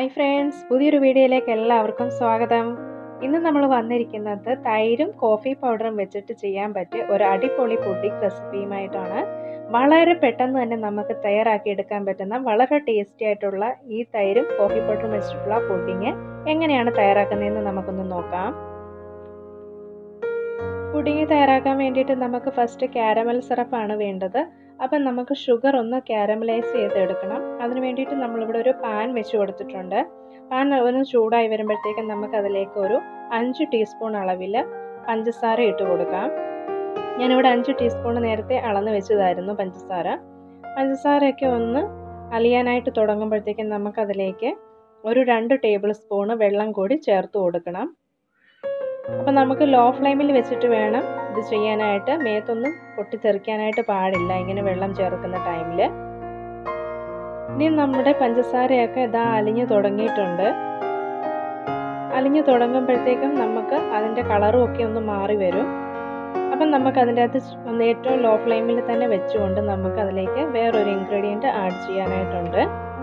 hi friends പുതിയൊരു വീഡിയോയിലേക്ക് എല്ലാവർക്കും സ്വാഗതം ഇന്ന് നമ്മൾ വന്നിരിക്കുന്നത് തൈരും കോഫി പൗഡറും വെച്ചിട്ട് ചെയ്യാൻ പറ്റിയ ഒരു അടിപൊളി പുഡിംഗ് റെസിപ്പിയുമായിട്ടാണ് വളരെ പെട്ടെന്ന് തന്നെ നമുക്ക് തയ്യാറാക്കി എടുക്കാൻ പറ്റുന്ന വളരെ ടേസ്റ്റി ആയിട്ടുള്ള ഈ തൈരും കോഫി പൗഡറും വെച്ചിട്ടുള്ള പുഡിങ് എങ്ങനെയാണ് തയ്യാറാക്കുന്നതെന്ന് നമുക്കൊന്ന് നോക്കാം പുഡിങ് തയ്യാറാക്കാൻ വേണ്ടിയിട്ട് നമുക്ക് ഫസ്റ്റ് കാരമൽ സിറപ്പാണ് വേണ്ടത് അപ്പം നമുക്ക് ഷുഗർ ഒന്ന് കാരമലൈസ് ചെയ്തെടുക്കണം അതിന് വേണ്ടിയിട്ട് നമ്മളിവിടെ ഒരു പാൻ വെച്ച് കൊടുത്തിട്ടുണ്ട് പാൻ ഒന്ന് ചൂടായി വരുമ്പോഴത്തേക്കും നമുക്ക് അതിലേക്ക് ഒരു അഞ്ച് ടീസ്പൂൺ അളവിൽ പഞ്ചസാര ഇട്ട് കൊടുക്കാം ഞാനിവിടെ അഞ്ച് ടീസ്പൂൺ നേരത്തെ അളന്ന് വെച്ചതായിരുന്നു പഞ്ചസാര പഞ്ചസാരയൊക്കെ ഒന്ന് അലിയാനായിട്ട് തുടങ്ങുമ്പോഴത്തേക്കും നമുക്കതിലേക്ക് ഒരു രണ്ട് ടേബിൾ സ്പൂണ് വെള്ളം കൂടി ചേർത്ത് കൊടുക്കണം അപ്പം നമുക്ക് ലോ ഫ്ലെയിമിൽ വെച്ചിട്ട് വേണം ഇത് ചെയ്യാനായിട്ട് മേത്തൊന്നും പൊട്ടിത്തെറിക്കാനായിട്ട് പാടില്ല ഇങ്ങനെ വെള്ളം ചേർക്കുന്ന ടൈമിൽ ഇനി നമ്മുടെ പഞ്ചസാരയൊക്കെ ഇതാ അലിഞ്ഞു തുടങ്ങിയിട്ടുണ്ട് അലിഞ്ഞു തുടങ്ങുമ്പോഴത്തേക്കും നമുക്ക് അതിൻ്റെ കളറും ഒക്കെ ഒന്ന് മാറി വരും അപ്പം നമുക്ക് അതിൻ്റെ അകത്ത് ഒന്ന് ഏറ്റവും ലോ ഫ്ലെയിമിൽ തന്നെ വെച്ചുകൊണ്ട് നമുക്ക് അതിലേക്ക് വേറൊരു ഇൻഗ്രീഡിയൻറ്റ് ആഡ് ചെയ്യാനായിട്ടുണ്ട്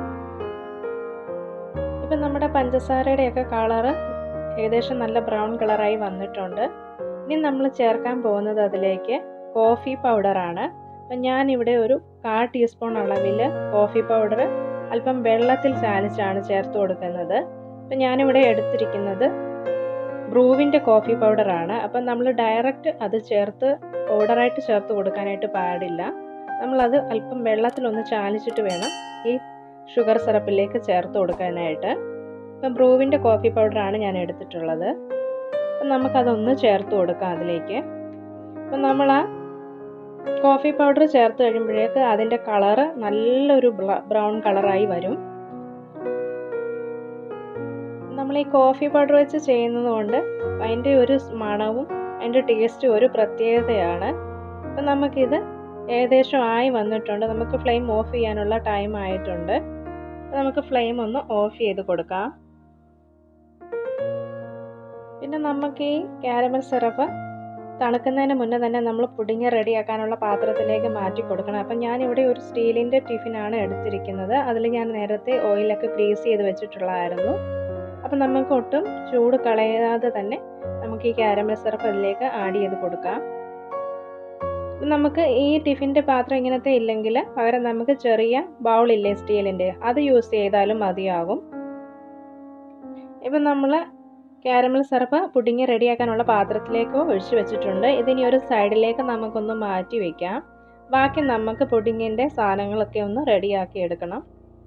ഇപ്പം നമ്മുടെ പഞ്ചസാരയുടെയൊക്കെ കളറ് ഏകദേശം നല്ല ബ്രൗൺ കളറായി വന്നിട്ടുണ്ട് ഇനി നമ്മൾ ചേർക്കാൻ പോകുന്നത് അതിലേക്ക് കോഫി പൗഡറാണ് അപ്പം ഞാനിവിടെ ഒരു കാ ടീസ്പൂൺ അളവിൽ കോഫി പൗഡർ അല്പം വെള്ളത്തിൽ ചാലിച്ചാണ് ചേർത്ത് കൊടുക്കുന്നത് അപ്പം ഞാനിവിടെ എടുത്തിരിക്കുന്നത് ബ്രൂവിൻ്റെ കോഫി പൗഡറാണ് അപ്പം നമ്മൾ ഡയറക്റ്റ് അത് ചേർത്ത് പൗഡറായിട്ട് ചേർത്ത് കൊടുക്കാനായിട്ട് പാടില്ല നമ്മളത് അല്പം വെള്ളത്തിലൊന്ന് ചാലിച്ചിട്ട് വേണം ഈ ഷുഗർ സിറപ്പിലേക്ക് ചേർത്ത് കൊടുക്കാനായിട്ട് ഇപ്പം ബ്രൂവിൻ്റെ കോഫി പൗഡറാണ് ഞാൻ എടുത്തിട്ടുള്ളത് അപ്പം നമുക്കതൊന്ന് ചേർത്ത് കൊടുക്കാം അതിലേക്ക് അപ്പം നമ്മൾ ആ കോഫി പൗഡർ ചേർത്ത് കഴിയുമ്പോഴേക്ക് അതിൻ്റെ കളറ് നല്ലൊരു ബ്രൗൺ കളറായി വരും നമ്മൾ ഈ കോഫി പൗഡർ വെച്ച് ചെയ്യുന്നത് കൊണ്ട് അതിൻ്റെ ഒരു മണവും അതിൻ്റെ ടേസ്റ്റും ഒരു പ്രത്യേകതയാണ് അപ്പം നമുക്കിത് ഏകദേശം ആയി വന്നിട്ടുണ്ട് നമുക്ക് ഫ്ലെയിം ഓഫ് ചെയ്യാനുള്ള ടൈം ആയിട്ടുണ്ട് നമുക്ക് ഫ്ലെയിം ഒന്ന് ഓഫ് ചെയ്ത് കൊടുക്കാം പിന്നെ നമുക്ക് ഈ കാരമൽ സിറപ്പ് തണുക്കുന്നതിന് മുന്നേ തന്നെ നമ്മൾ പുഡിങ് റെഡിയാക്കാനുള്ള പാത്രത്തിലേക്ക് മാറ്റി കൊടുക്കണം അപ്പം ഞാനിവിടെ ഒരു സ്റ്റീലിൻ്റെ ടിഫിനാണ് എടുത്തിരിക്കുന്നത് അതിൽ ഞാൻ നേരത്തെ ഓയിലൊക്കെ ഗ്രീസ് ചെയ്ത് വെച്ചിട്ടുള്ളതായിരുന്നു അപ്പം നമുക്ക് ഒട്ടും ചൂട് കളയാതെ തന്നെ നമുക്ക് ഈ കാരമൽ സിറപ്പ് അതിലേക്ക് ആഡ് ചെയ്ത് കൊടുക്കാം നമുക്ക് ഈ ടിഫിൻ്റെ പാത്രം ഇങ്ങനത്തെ ഇല്ലെങ്കിൽ പകരം നമുക്ക് ചെറിയ ബൗളില്ലേ സ്റ്റീലിൻ്റെ അത് യൂസ് ചെയ്താലും മതിയാകും ഇപ്പം നമ്മൾ കാരമൽ സിറപ്പ് പുഡിങ് റെഡിയാക്കാനുള്ള പാത്രത്തിലേക്ക് ഒഴിച്ചു വെച്ചിട്ടുണ്ട് ഇതിനി ഒരു സൈഡിലേക്ക് നമുക്കൊന്ന് മാറ്റി വയ്ക്കാം ബാക്കി നമുക്ക് പുഡിങ്ങിൻ്റെ സാധനങ്ങളൊക്കെ ഒന്ന് റെഡിയാക്കി എടുക്കണം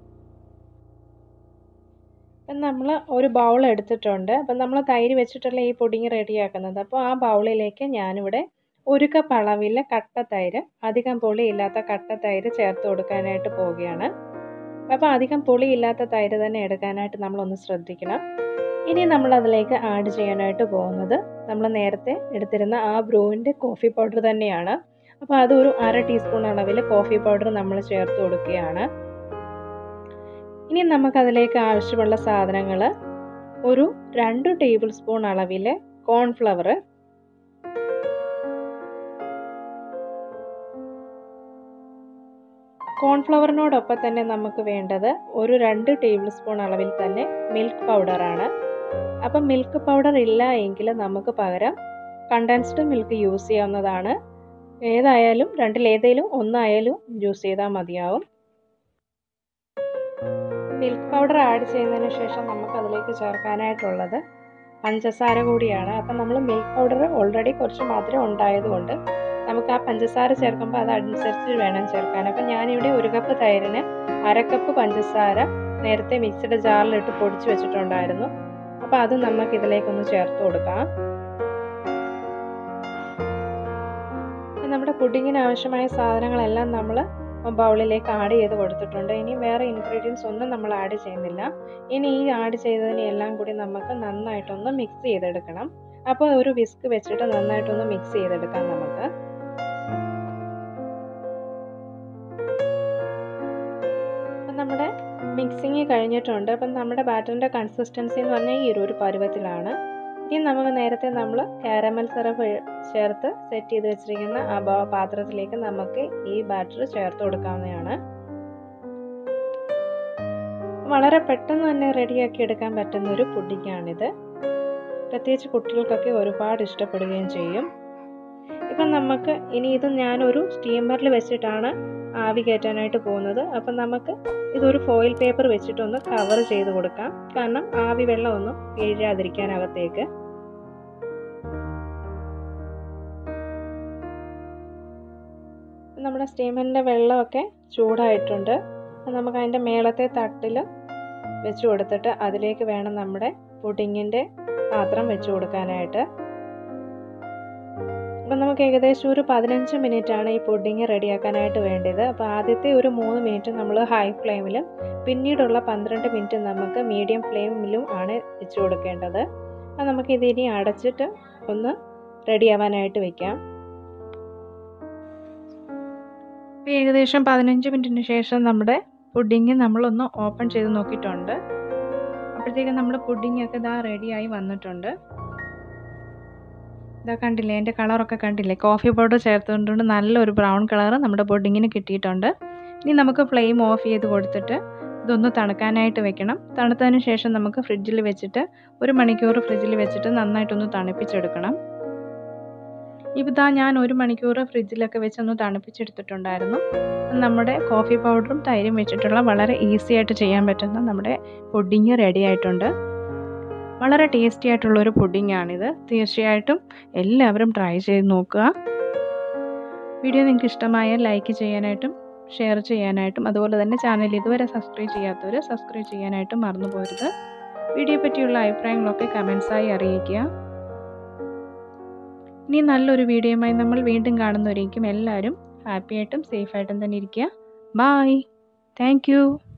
അപ്പം നമ്മൾ ഒരു ബൗൾ എടുത്തിട്ടുണ്ട് അപ്പം നമ്മൾ തൈര് വെച്ചിട്ടുള്ള ഈ പുഡിങ് റെഡിയാക്കുന്നത് അപ്പോൾ ആ ബൗളിലേക്ക് ഞാനിവിടെ ഒരു കപ്പ് അളവിൽ കട്ട തൈര് അധികം പുളിയില്ലാത്ത കട്ട തൈര് ചേർത്ത് കൊടുക്കാനായിട്ട് പോവുകയാണ് അപ്പോൾ അധികം പുളിയില്ലാത്ത തൈര് തന്നെ എടുക്കാനായിട്ട് നമ്മളൊന്ന് ശ്രദ്ധിക്കണം ഇനി നമ്മൾ അതിലേക്ക് ആഡ് ചെയ്യാനായിട്ട് പോകുന്നത് നമ്മൾ നേരത്തെ എടുത്തിരുന്ന ആ ബ്രൂവിൻ്റെ കോഫി പൗഡർ തന്നെയാണ് അപ്പോൾ അതൊരു അര ടീസ്പൂൺ അളവിൽ കോഫി പൗഡർ നമ്മൾ ചേർത്ത് കൊടുക്കുകയാണ് ഇനി നമുക്കതിലേക്ക് ആവശ്യമുള്ള സാധനങ്ങൾ ഒരു രണ്ട് ടേബിൾ സ്പൂൺ അളവിൽ കോൺഫ്ലവർ കോൺഫ്ലവറിനോടൊപ്പം തന്നെ നമുക്ക് വേണ്ടത് ഒരു രണ്ട് ടേബിൾ സ്പൂൺ അളവിൽ തന്നെ മിൽക്ക് പൗഡറാണ് അപ്പം മിൽക്ക് പൗഡർ ഇല്ല എങ്കിൽ നമുക്ക് പകരം കണ്ടൻസ്ഡ് മിൽക്ക് യൂസ് ചെയ്യാവുന്നതാണ് ഏതായാലും രണ്ടിലേതേലും ഒന്നായാലും യൂസ് ചെയ്താൽ മതിയാവും മിൽക്ക് പൗഡർ ആഡ് ചെയ്യുന്നതിന് ശേഷം നമുക്ക് അതിലേക്ക് ചേർക്കാനായിട്ടുള്ളത് പഞ്ചസാര കൂടിയാണ് അപ്പം നമ്മൾ മിൽക്ക് പൗഡർ ഓൾറെഡി കുറച്ച് മധുരം ഉണ്ടായതുകൊണ്ട് നമുക്ക് ആ പഞ്ചസാര ചേർക്കുമ്പോൾ അതനുസരിച്ച് വേണം ചേർക്കാൻ അപ്പം ഞാനിവിടെ ഒരു കപ്പ് തൈരിന് അര കപ്പ് പഞ്ചസാര നേരത്തെ മിക്സിയുടെ ജാറിലിട്ട് പൊടിച്ച് വെച്ചിട്ടുണ്ടായിരുന്നു അപ്പോൾ അത് നമുക്ക് ഇതിലേക്കൊന്ന് ചേർത്ത് കൊടുക്കാം നമ്മുടെ പുഡിങ്ങിന് ആവശ്യമായ സാധനങ്ങളെല്ലാം നമ്മൾ ബൗളിലേക്ക് ആഡ് ചെയ്ത് കൊടുത്തിട്ടുണ്ട് ഇനി വേറെ ഇൻഗ്രീഡിയൻസ് ഒന്നും നമ്മൾ ആഡ് ചെയ്യുന്നില്ല ഇനി ഈ ആഡ് ചെയ്തതിനെല്ലാം കൂടി നമുക്ക് നന്നായിട്ടൊന്ന് മിക്സ് ചെയ്തെടുക്കണം അപ്പോൾ ഒരു വിസ്ക് വെച്ചിട്ട് നന്നായിട്ടൊന്ന് മിക്സ് ചെയ്തെടുക്കാം നമുക്ക് നമ്മുടെ മിക്സിങ് കഴിഞ്ഞിട്ടുണ്ട് അപ്പം നമ്മുടെ ബാറ്ററിൻ്റെ കൺസിസ്റ്റൻസി എന്ന് പറഞ്ഞാൽ ഈ ഒരു പരുവത്തിലാണ് ഇനി നമുക്ക് നേരത്തെ നമ്മൾ കാരമൽ സിറപ്പ് ചേർത്ത് സെറ്റ് ചെയ്ത് വെച്ചിരിക്കുന്ന ആ പാത്രത്തിലേക്ക് നമുക്ക് ഈ ബാറ്റർ ചേർത്ത് കൊടുക്കാവുന്നതാണ് വളരെ പെട്ടെന്ന് തന്നെ റെഡിയാക്കി എടുക്കാൻ പറ്റുന്ന ഒരു പുഡിങ്ങാണിത് പ്രത്യേകിച്ച് കുട്ടികൾക്കൊക്കെ ഒരുപാട് ഇഷ്ടപ്പെടുകയും ചെയ്യും ഇപ്പം നമുക്ക് ഇനി ഇത് ഞാനൊരു സ്റ്റീമറിൽ വെച്ചിട്ടാണ് ആവി കയറ്റാനായിട്ട് പോകുന്നത് അപ്പം നമുക്ക് ഇതൊരു ഫോയിൽ പേപ്പർ വെച്ചിട്ടൊന്ന് കവർ ചെയ്ത് കൊടുക്കാം കാരണം ആവി വെള്ളമൊന്നും വീഴാതിരിക്കാൻ അകത്തേക്ക് നമ്മുടെ സ്റ്റീമറിൻ്റെ വെള്ളമൊക്കെ ചൂടായിട്ടുണ്ട് നമുക്ക് അതിൻ്റെ മേളത്തെ തട്ടിൽ വെച്ച് കൊടുത്തിട്ട് അതിലേക്ക് വേണം നമ്മുടെ പുഡിങ്ങിൻ്റെ പാത്രം വെച്ച് കൊടുക്കാനായിട്ട് അപ്പം നമുക്ക് ഏകദേശം ഒരു പതിനഞ്ച് മിനിറ്റാണ് ഈ പുഡിങ് റെഡിയാക്കാനായിട്ട് വേണ്ടത് അപ്പോൾ ആദ്യത്തെ ഒരു മൂന്ന് മിനിറ്റ് നമ്മൾ ഹൈ ഫ്ലെയിമിലും പിന്നീടുള്ള പന്ത്രണ്ട് മിനിറ്റ് നമുക്ക് മീഡിയം ഫ്ലെയിമിലും ആണ് വെച്ച് കൊടുക്കേണ്ടത് അത് നമുക്ക് ഇതിനി അടച്ചിട്ട് ഒന്ന് റെഡിയാവാനായിട്ട് വെക്കാം ഇപ്പോൾ ഏകദേശം പതിനഞ്ച് മിനിറ്റിന് ശേഷം നമ്മുടെ പുഡിങ് നമ്മളൊന്ന് ഓപ്പൺ ചെയ്ത് നോക്കിയിട്ടുണ്ട് അപ്പോഴത്തേക്കും നമ്മുടെ പുഡിങ്ങൊക്കെ ഇതാ റെഡിയായി വന്നിട്ടുണ്ട് ഇതാ കണ്ടില്ലേ എൻ്റെ കളറൊക്കെ കണ്ടില്ലേ കോഫി പൗഡർ ചേർത്തുകൊണ്ട് നല്ലൊരു ബ്രൗൺ കളർ നമ്മുടെ പുഡിങ്ങിന് കിട്ടിയിട്ടുണ്ട് ഇനി നമുക്ക് ഫ്ലെയിം ഓഫ് ചെയ്ത് കൊടുത്തിട്ട് ഇതൊന്ന് തണുക്കാനായിട്ട് വെക്കണം തണുത്തതിന് ശേഷം നമുക്ക് ഫ്രിഡ്ജിൽ വെച്ചിട്ട് ഒരു മണിക്കൂർ ഫ്രിഡ്ജിൽ വെച്ചിട്ട് നന്നായിട്ടൊന്ന് തണുപ്പിച്ചെടുക്കണം ഇതാ ഞാൻ ഒരു മണിക്കൂർ ഫ്രിഡ്ജിലൊക്കെ വെച്ച് ഒന്ന് തണുപ്പിച്ചെടുത്തിട്ടുണ്ടായിരുന്നു നമ്മുടെ കോഫി പൗഡറും തൈരും വെച്ചിട്ടുള്ള വളരെ ഈസി ആയിട്ട് ചെയ്യാൻ പറ്റുന്ന നമ്മുടെ പുഡിങ് റെഡി ആയിട്ടുണ്ട് വളരെ ടേസ്റ്റി ആയിട്ടുള്ളൊരു പുഡിങ്ങാണിത് തീർച്ചയായിട്ടും എല്ലാവരും ട്രൈ ചെയ്ത് നോക്കുക വീഡിയോ നിങ്ങൾക്ക് ഇഷ്ടമായാൽ ലൈക്ക് ചെയ്യാനായിട്ടും ഷെയർ ചെയ്യാനായിട്ടും അതുപോലെ തന്നെ ചാനൽ ഇതുവരെ സബ്സ്ക്രൈബ് ചെയ്യാത്തവർ സബ്സ്ക്രൈബ് ചെയ്യാനായിട്ടും മറന്നു പോരുത് വീഡിയോ പറ്റിയുള്ള അഭിപ്രായങ്ങളൊക്കെ കമൻസായി അറിയിക്കുക ഇനി നല്ലൊരു വീഡിയോയുമായി നമ്മൾ വീണ്ടും കാണുന്നവരേക്കും എല്ലാവരും ഹാപ്പി ആയിട്ടും സേഫ് ആയിട്ടും തന്നെ ഇരിക്കുക ബായ് താങ്ക്